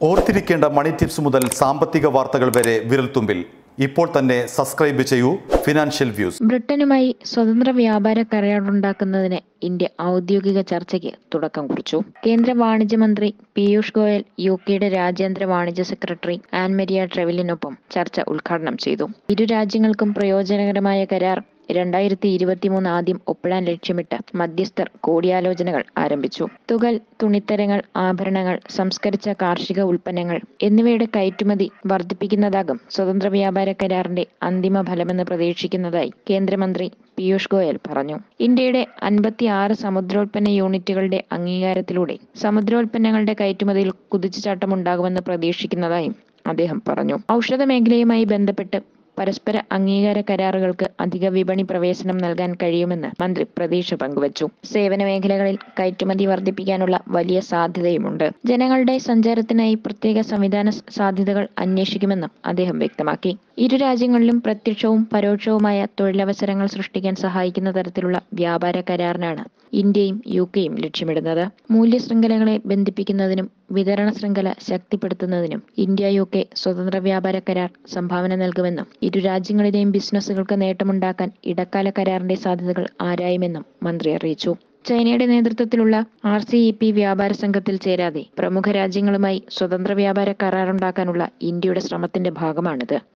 ഓർത്തിരിക്കേണ്ട മണി ടിപ്സ് മുതൽ സാമ്പത്തിക വാർത്തകൾ വരെ വിരൽത്തുമ്പിൽ ഇപ്പോൾ തന്നെ സബ്സ്ക്രൈബ് ചെയ്യൂ ഫിനാൻഷ്യൽ വ്യൂസ് ബ്രിട്ടനുമായി സ്വതന്ത്ര വ്യാപാര കരാറുണ്ടാക്കുന്നതിന് ഇന്ത്യ ഔദ്യോഗിക ചർച്ചയ്ക്ക് തുടക്കം കുറിച്ചു കേന്ദ്ര വാണിജ്യ മന്ത്രി പീയൂഷ് ഗോയൽ യു കെയുടെ രാജ്യാന്തര വാണിജ്യ സെക്രട്ടറി ആൻമരിയ ട്രെവിലിനൊപ്പം ചർച്ച ഉദ്ഘാടനം ചെയ്തു ഇരു രാജ്യങ്ങൾക്കും പ്രയോജനകരമായ കരാർ രണ്ടായിരത്തി ഇരുപത്തിമൂന്ന് ആദ്യം ഒപ്പിടാൻ ലക്ഷ്യമിട്ട് മധ്യസ്ഥർ കൂടിയാലോചനകൾ ആരംഭിച്ചു തുകൽ തുണിത്തരങ്ങൾ ആഭരണങ്ങൾ സംസ്കരിച്ച കാർഷിക ഉൽപ്പന്നങ്ങൾ എന്നിവയുടെ കയറ്റുമതി വർദ്ധിപ്പിക്കുന്നതാകും സ്വതന്ത്ര വ്യാപാര കരാറിന്റെ അന്തിമ ഫലമെന്ന് പ്രതീക്ഷിക്കുന്നതായി കേന്ദ്രമന്ത്രി പീയൂഷ് ഗോയൽ പറഞ്ഞു ഇന്ത്യയുടെ അൻപത്തി ആറ് സമുദ്രോൽപ്പന്ന യൂണിറ്റുകളുടെ അംഗീകാരത്തിലൂടെ സമുദ്രോൽപ്പന്നങ്ങളുടെ കയറ്റുമതിയിൽ കുതിച്ചുചാട്ടമുണ്ടാകുമെന്ന് പ്രതീക്ഷിക്കുന്നതായും അദ്ദേഹം പറഞ്ഞു ഔഷധ മേഖലയുമായി ബന്ധപ്പെട്ട് പരസ്പര അംഗീകാര കരാറുകൾക്ക് അധിക വിപണി പ്രവേശനം നൽകാൻ കഴിയുമെന്ന് മന്ത്രി പ്രതീക്ഷ പങ്കുവച്ചു സേവന മേഖലകളിൽ കയറ്റുമതി വർദ്ധിപ്പിക്കാനുള്ള വലിയ സാധ്യതയുമുണ്ട് ജനങ്ങളുടെ സഞ്ചാരത്തിനായി പ്രത്യേക സംവിധാന സാധ്യതകൾ അന്വേഷിക്കുമെന്നും അദ്ദേഹം വ്യക്തമാക്കി ഇരു രാജ്യങ്ങളിലും പ്രത്യക്ഷവും പരോക്ഷവുമായ തൊഴിലവസരങ്ങൾ സൃഷ്ടിക്കാൻ സഹായിക്കുന്ന തരത്തിലുള്ള വ്യാപാര കരാറിനാണ് ഇന്ത്യയും യു കെയും ലക്ഷ്യമിടുന്നത് മൂല്യ ശൃംഖലകളെ ബന്ധിപ്പിക്കുന്നതിനും വിതരണ ശൃംഖല ശക്തിപ്പെടുത്തുന്നതിനും ഇന്ത്യ യു കെ സ്വതന്ത്ര വ്യാപാര കരാർ സംഭാവന നൽകുമെന്നും ഇരു രാജ്യങ്ങളിലെയും ബിസിനസ്സുകൾക്ക് നേട്ടമുണ്ടാക്കാൻ ഇടക്കാല കരാറിന്റെ സാധ്യതകൾ ആരായുമെന്നും മന്ത്രി അറിയിച്ചു ചൈനയുടെ നേതൃത്വത്തിലുള്ള ആർ സി ഇ പി വ്യാപാര സംഘത്തിൽ ചേരാതെ പ്രമുഖ രാജ്യങ്ങളുമായി സ്വതന്ത്ര വ്യാപാര കരാറുണ്ടാക്കാനുള്ള ഇന്ത്യയുടെ ശ്രമത്തിന്റെ ഭാഗമാണിത്